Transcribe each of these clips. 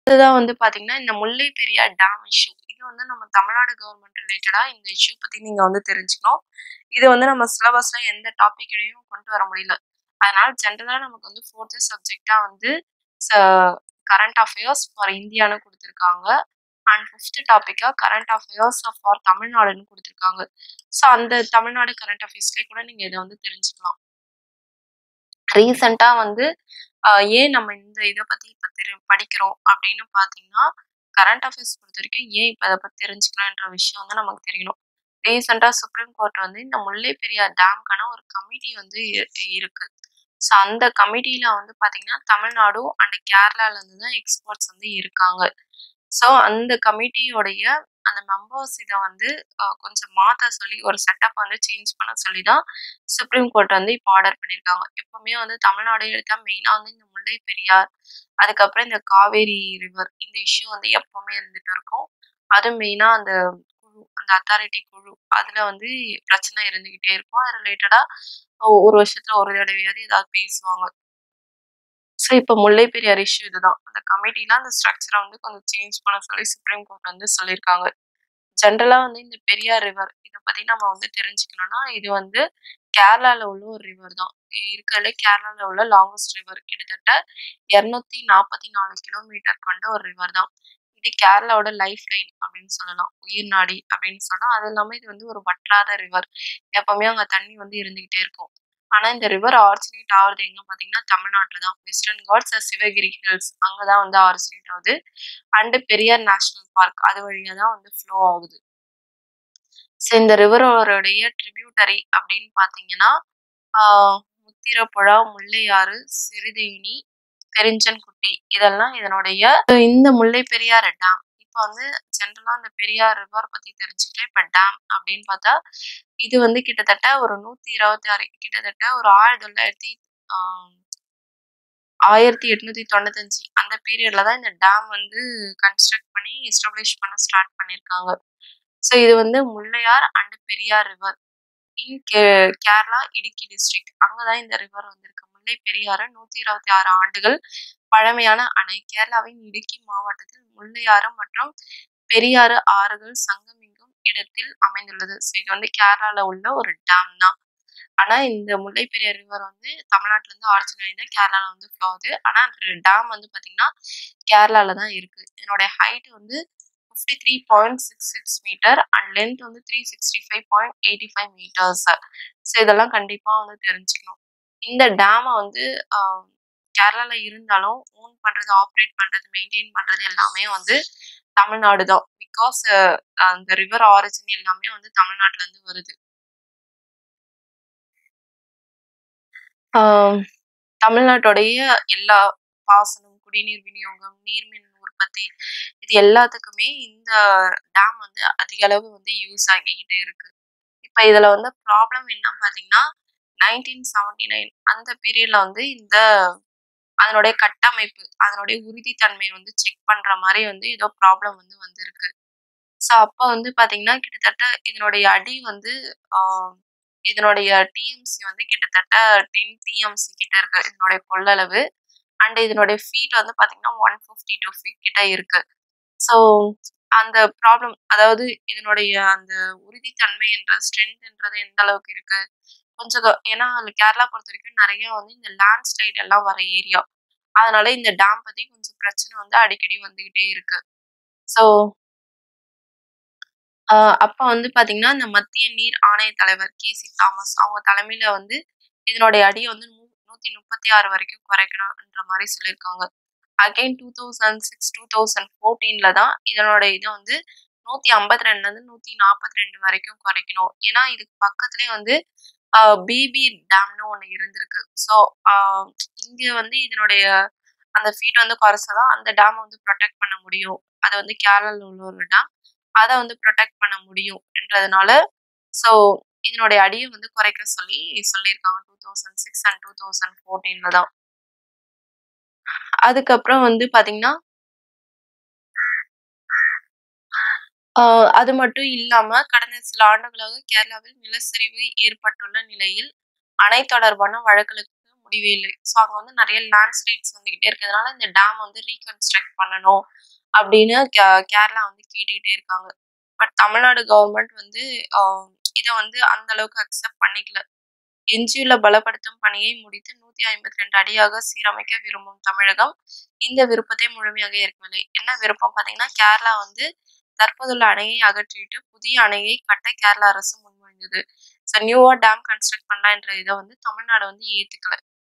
அடுத்ததான் வந்து பார்த்தீங்கன்னா, இந்த முல்லை பெரியார் டேம் இஷ்யூ. இது வந்து நம்ம தமிழ்நாடு கவர்மெண்ட் ரிலேட்டடா இந்த இஷ்யூ பத்தி நீங்க வந்து தெரிஞ்சுக்கணும். இது வந்து நம்ம சிலபஸ்ல எந்த டாபிக்லயும் கொண்டு வர முடியல. அதனால ஜெனரலா நமக்கு வந்து 4த் சப்ஜெக்ட்டா வந்து ச கரண்ட் அஃபேர்ஸ் ஃபார் இந்தியான்னு குடுத்துருக்காங்க. அண்ட் 5த் டாபிக்கா கரண்ட் அஃபேர்ஸ் ஃபார் தமிழ்நாடுன்னு குடுத்துருக்காங்க. ஸோ அந்த தமிழ்நாடு கரண்ட் அஃபேர்ஸ்லயே கூட நீங்க இத வந்து தெரிஞ்சுக்கலாம். ரீசென்ட்டா வந்து அ ஏன் நம்ம இந்த இத பத்தி இப்ப தெரி படிக்கிறோம் அப்படின்னு பார்த்தீங்கன்னா, கரண்ட் அஃபேர்ஸ் பொறுத்தவரைக்கும் ஏன் இப்ப அத பத்தி தெரிஞ்சுக்கலான்ற விஷயம் வந்து நமக்கு தெரியணும். ரீசென்ட்டா சுப்ரீம் கோர்ட் வந்து இந்த முல்லை பெரியார் டேம்க்கான ஒரு கமிட்டி வந்து இ இருக்கு. ஸோ அந்த கமிட்டில வந்து பார்த்தீங்கன்னா, தமிழ்நாடு அண்ட் கேரளாலருந்து தான் எக்ஸ்பர்ட்ஸ் வந்து இருக்காங்க. ஸோ அந்த கமிட்டியோடைய அந்த மெம்பர்ஸ் இத வந்து அ கொஞ்சம் மாத்த சொல்லி ஒரு செட்டப் வந்து சேஞ்ச் பண்ண சொல்லி தான் சுப்ரீம் கோர்ட் வந்து இப்ப ஆர்டர் பண்ணியிருக்காங்க. எப்பவுமே வந்து தமிழ்நாடு எடுத்தா மெயினா வந்து இந்த முல்லை பெரியார், அதுக்கப்புறம் இந்த காவேரி ரிவர் இந்த இஷ்யூ வந்து எப்பவுமே இருந்துட்டு இருக்கும். அதுவும் மெயினா அந்த குழு அந்த அத்தாரிட்டி குழு அதுல வந்து பிரச்சனை இருந்துகிட்டே இருக்கும். அது ரிலேட்டடா ஒ ஒரு வருஷத்துல ஒரு தடவையாவது ஏதாவது பேசுவாங்க. ஸோ இப்ப முல்லை பெரியார் இஷ்யூ இதுதான். அந்த கமிட்டில அந்த ஸ்ட்ரக்சர வந்து கொஞ்சம் சேஞ்ச் பண்ண சொல்லி சுப்ரீம் கோர்ட் வந்து சொல்லியிருக்காங்க. ஜெனரலா வந்து இந்த பெரியார் ரிவர் இத பத்தி நம்ம வந்து தெரிஞ்சுக்கணும்னா, இது வந்து கேரளால உள்ள ஒரு ரிவர் தான். இருக்கறதுலயே கேரளால உள்ள லாங்கஸ்ட் ரிவர். கிட்டத்தட்ட 244 கிலோமீட்டர் கொண்ட ஒரு ரிவர் தான். இது கேரளாவோட லைஃப் லைன் அப்படின்னு சொல்லலாம். உயிர் நாடி அப்படின்னு சொல்லலாம். அதுவும் இல்லாம இது வந்து ஒரு வற்றாத ரிவர். எப்பவுமே அங்க தண்ணி வந்து இருந்துகிட்டே இருக்கும். ஆனா இந்த ரிவர் ஆரிஜினேட் ஆவுறது எங்க பார்த்தீங்கன்னா, தமிழ்நாட்ல தான். வெஸ்டர்ன் காட்ஸ், சிவகிரி ஹில்ஸ் அங்க தான் வந்து ஆரிஜினேட் ஆவுது. அண்ட் பெரியார் நேஷனல் பார்க் அது வழியா தான் வந்து ஃப்ளோ ஆகுது. ஸோ இந்த ரிவரோடைய ட்ரிபியூட்டரி அப்படின்னு பார்த்தீங்கன்னா, ஆ முத்திரப்புழா, முல்லையாறு, சிறுதேனி, பெருஞ்சன்குட்டி இதெல்லாம் இதனுடைய இந்த முல்லை பெரியார் டேம். இப்ப வந்து ஜெனரலா இந்த பெரியார் ரிவர் பத்தி தெரிஞ்சுக்கிட்டேன். இப்ப டேம் அப்படின்னு பார்த்தா, இது வந்து கிட்டத்தட்ட ஒரு 126 கிட்டத்தட்ட ஒரு 1900 ஆ 1895 அந்த பீரியட்ல தான் இந்த டேம் வந்து கன்ஸ்ட்ரக்ட் பண்ணி எஸ்டாப்ளிஷ் பண்ண ஸ்டார்ட் பண்ணியிருக்காங்க. ஸோ இது வந்து Mullaiyar and Periyar river in கே கேரளா இடுக்கி டிஸ்ட்ரிக்ட். அங்க தான் இந்த ரிவர் வந்து இருக்கு. முல்லை பெரியாறு 126 ஆண்டுகள் பழமையான அணை. கேரளாவின் இடுக்கி மாவட்டத்தில் முல்லையாறு மற்றும் பெரியாறு ஆறுகள் சங்கமிக்கும் இடத்தில் அமைந்துள்ளது. ஸோ இது வந்து கேரளால உள்ள ஒரு டேம் தான். ஆனா இந்த முல்லை பெரியார் ரிவர் வந்து தமிழ்நாட்டுல இருந்து ஆரிஜின் ஆயி தான் கேரளால வந்து ஃப்ளோ ஆகுது. ஆனா டேம் வந்து பார்த்தீங்கன்னா, கேரளால தான் இருக்கு. இதனுடைய ஹைட் வந்து 53.66 மீட்டர் அண்ட் லென்த் வந்து 365.85 மீட்டர்ஸ். ஸோ இதெல்லாம் கண்டிப்பா வந்து தெரிஞ்சுக்கணும். இந்த டேம வந்து அ கேரளால இருந்தாலும் ஓன் பண்றது, ஆப்பரேட் பண்றது, மெயின்டெயின் பண்றது எல்லாமே வந்து தமிழ்நாடு தான். பிகாஸ் அந்த ரிவர் ஆரிஜின் எல்லாமே வந்து தமிழ்நாட்டுல இருந்து வருது. ஆ தமிழ்நாட்டுடைய எல்லா பாசனம், குடிநீர் விநியோகம், நீர்மின் உற்பத்தி இது எல்லாத்துக்குமே இந்த டேம் வந்து அதிக அளவு வந்து யூஸ் ஆகிக்கிட்டே இருக்கு. இப்ப இதுல வந்து ப்ராப்ளம் என்ன பார்த்தீங்கன்னா, 1979 அந்த பீரியட்ல வந்து இந்த அதனுடைய கட்டமைப்பு, அதனுடைய உறுதித்தன்மை வந்து செக் பண்ற மாரி வந்து ஏதோ ப்ராப்ளம் வந்து வந்திருக்கு. ஸோ அப்ப வந்து பார்த்தீங்கன்னா, கிட்டத்தட்ட இதனுடைய அடி வந்து ஆ இதனுடைய டிஎம்சி வந்து கிட்டத்தட்ட 10 டிஎம்சி கிட்ட இருக்கு. இதனுடைய கொள்ளளவு. அண்ட் இதனுடைய ஃபீட் வந்து பார்த்தீங்கன்னா, 152 ஃபீட் கிட்ட இருக்கு. ஸோ அந்த ப்ராப்ளம் அதாவது இதனுடைய அந்த உறுதித்தன்மைன்ற ஸ்ட்ரென்த்ன்றது எந்த அளவுக்கு இருக்கு? கொஞ்சம் க ஏன்னா கேரளா பொறுத்தவரைக்கும் நெறைய வந்து இந்த லேண்ட் ஸ்லைட் எல்லாம் வர ஏரியா. அதனால இந்த டேம் பத்தி கொஞ்சம் பிரச்சனை வந்து அடிக்கடி வந்துகிட்டே இருக்கு. ஸோ ஆ அப்ப வந்து பார்த்தீங்கன்னா, இந்த மத்திய நீர் ஆணைய தலைவர் கே.சி. தாமஸ் அவங்க தலைமையில வந்து இதனுடைய அடிய வந்து நூ 136 வரைக்கும் குறைக்கணும்ன்ற மாரி சொல்லியிருக்காங்க. அகைன் 2006, 2014ல தான் இதனோட இத வந்து 152லருந்து 142 வரைக்கும் குறைக்கணும். ஏன்னா இதுக்கு பக்கத்திலேயே வந்து அ பிபி டேம்னு ஒண்ணு இருந்திருக்கு. ஸோ ஆ இங்க வந்து இதனுடைய அந்த ஃபீட் வந்து குறைச்சா தான் அந்த டேம வந்து புரொடெக்ட் பண்ண முடியும். அது வந்து கேரளால உள்ள ஒரு டேம். அத வந்து புரொடெக்ட் பண்ண முடியும்ன்றதுனால, ஸோ இதனுடைய அடிய வந்து குறைக்க சொல்லி சொல்லியிருக்காங்க. 2006 அண்ட் 2014ல தான். அதுக்கப்புறம் வந்து பார்த்தீங்கன்னா ஆ அது மட்டும் இல்லாம கடந்த சில ஆண்டுகளாக கேரளாவில் நிலச்சரிவு ஏற்பட்டுள்ள நிலையில், அணை தொடர்பான வழக்குகளுக்கு முடியவே இல்லை. ஸோ அங்க வந்து நெறைய லேண்ட்ஸ்லைட்ஸ் வந்துகிட்டே இருக்கிறதுனால இந்த டேம் வந்து ரீகன்ஸ்ட்ரக்ட் பண்ணணும் அப்படின்னு கே கேரளா வந்து கேட்டுக்கிட்டே இருக்காங்க. பட் தமிழ்நாடு கவர்மெண்ட் வந்து அ இத வந்து அந்த அளவுக்கு அக்செப்ட் பண்ணிக்கல. எஞ்சியுள்ள பலப்படுத்தும் பணியை முடித்து 152 அடியாக சீரமைக்க விரும்பும் தமிழகம், இந்த விருப்பத்தை முழுமையாக ஏற்கவில்லை. என்ன விருப்பம் பார்த்தீங்கன்னா, கேரளா வந்து தற்போதுள்ள அணையை அகற்றிட்டு புதிய அணையை கட்ட கேரள அரசு முன்மொழிந்தது. ஸோ நியூவா டேம் கன்ஸ்ட்ரக்ட் பண்ணலான்ற இத வந்து தமிழ்நாடு வந்து ஏத்துக்கல.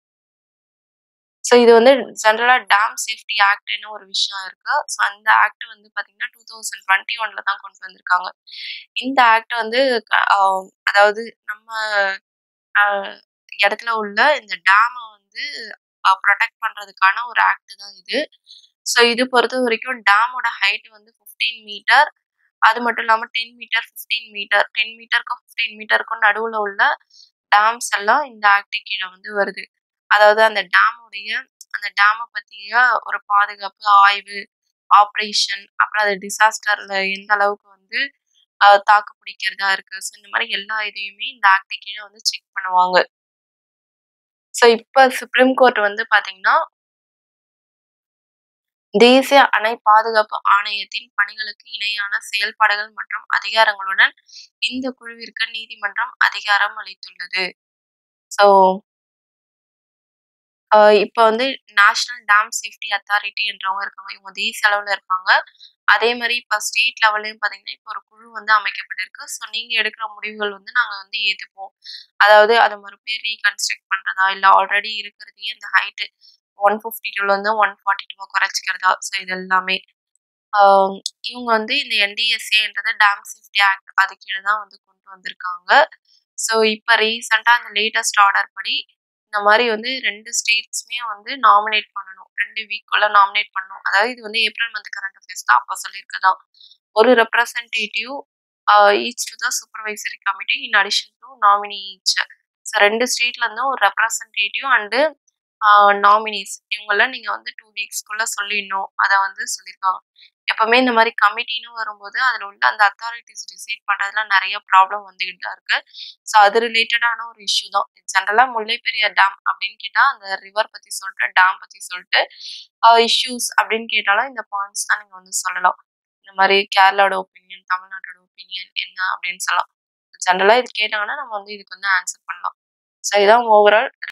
ஸோ இது வந்து ஜெனரலா டேம் சேஃப்டி ஆக்ட்ன்னு ஒரு விஷயம் இருக்கு. ஸோ அந்த ஆக்ட் வந்து பார்த்தீங்கன்னா, 2021ல தான் கொண்டு வந்திருக்காங்க. இந்த ஆக்ட் வந்து க அ அதாவது நம்ம அ இடத்துல உள்ள இந்த டேம வந்து அ புரொடெக்ட் பண்றதுக்கான ஒரு ஆக்ட் தான் இது. ஸோ இது பொறுத்தவரைக்கும் டேமோட ஹைட் வந்து 15 மீட்டர். அது மட்டும் இல்லாம 10 மீட்டர், 15 மீட்டர் 10 மீட்டருக்கும் 15 மீட்டருக்கும் நடுவுல உள்ள டேம்ஸ் எல்லாம் இந்த ஆக்ட் கீழ வந்து வருது. அதாவது அந்த டேமுடைய அந்த டேம பத்திய ஒரு பாதுகாப்பு ஆய்வு, ஆப்பரேஷன் அப்புறம் அது டிசாஸ்டர்ல எந்த அளவுக்கு வந்து அ தாக்கு பிடிக்கிறதா இருக்கு. ஸோ இந்த மாரி எல்லா இதையுமே இந்த ஆக்ட் கீழ வந்து செக் பண்ணுவாங்க. ஸோ இப்ப சுப்ரீம் கோர்ட் வந்து பார்த்தீங்கன்னா தேசிய அணை பாதுகாப்பு ஆணையத்தின் பணிகளுக்கு இணையான செயல்பாடுகள் மற்றும் அதிகாரங்களுடன் இந்த குழுவிற்கு நீதிமன்றம் அதிகாரம் அளித்துள்ளது. ஸோ அ இப்ப வந்து நேஷனல் டேம் சேஃப்டி அத்தாரிட்டி என்றவங்க இருக்காங்க. இவங்க தேசிய அளவுல இருப்பாங்க. அதே மாரி இப்ப ஸ்டேட் லெவல்லயும் பார்த்தீங்கன்னா, இப்ப ஒரு குழு வந்து அமைக்கப்பட்டிருக்கு. ஸோ நீங்க எடுக்கிற முடிவுகள் வந்து நாங்க வந்து ஏத்துப்போம். அதாவது அத மறுபடியும் ரீகன்ஸ்ட்ரக்ட் பண்றதா, இல்ல ஆல்ரெடி இருக்கிறதையே இந்த ஹைட் 152லருந்து 142வா குறைச்சுக்கிறதா, ஸோ இது எல்லாமே. அ இவங்க வந்து இந்த என்டிஎஸ்ஏன்றது டேம் சேஃப்டி ஆக்ட் அது கீழ தான் வந்து கொண்டு வந்திருக்காங்க. ஸோ இப்ப ரீசென்ட்டா அந்த லேட்டஸ்ட் ஆர்டர் படி இந்த மாரி வந்து 2 ஸ்டேட்ஸ்மே வந்து நாமினேட் பண்ணணும். 2 வீக்குள்ள நாமினேட் பண்ணணும். அதாவது இது வந்து ஏப்ரல் மந்த் கரண்ட் அஃபேர்ஸ் தான் அப்ப சொல்லியிருக்கதாம். ஒரு representative uh each to the supervisory committee in addition to nominee each. So 2 ஸ்டேட்ல இருந்தும் ஒரு ரெப்ரசன்டேட்டிவ் அண்ட் அ நாமினீஸ் இவங்கலாம் நீங்க வந்து 2 வீக்ஸ்க்குள்ள சொல்லிடணும். அத வந்து சொல்லியிருக்காங்க. எப்பவுமே இந்த மாரி கமிட்டின்னு வரும்போது, அதுல உள்ள அந்த அத்தாரிட்டீஸ் டிசைட் பண்றதுல நெறைய ப்ராப்ளம் வந்துகிட்டு தான் இருக்கு. ஸோ அது ரிலேட்டடான ஒரு இஷ்யூ தான். ஜெனரலா முல்லை பெரியார் டேம் அப்படின்னு கேட்டா, அந்த ரிவர் பத்தி சொல்லிட்டு, டேம் பத்தி சொல்லிட்டு, அ இஷ்யூஸ் அப்படின்னு கேட்டாலும் இந்த பாயிண்ட்ஸ் தான் நீங்க வந்து சொல்லலாம். இந்த மாரி கேரளாவோட ஒப்பீனியன், தமிழ்நாட்டோட ஒப்பீனியன் என்ன அப்படின்னு சொல்லலாம். ஜெனரலா இது கேட்டாங்கன்னா, நம்ம வந்து இதுக்கு வந்து ஆன்சர் பண்ணலாம். ஸோ இதான் ஓவரால்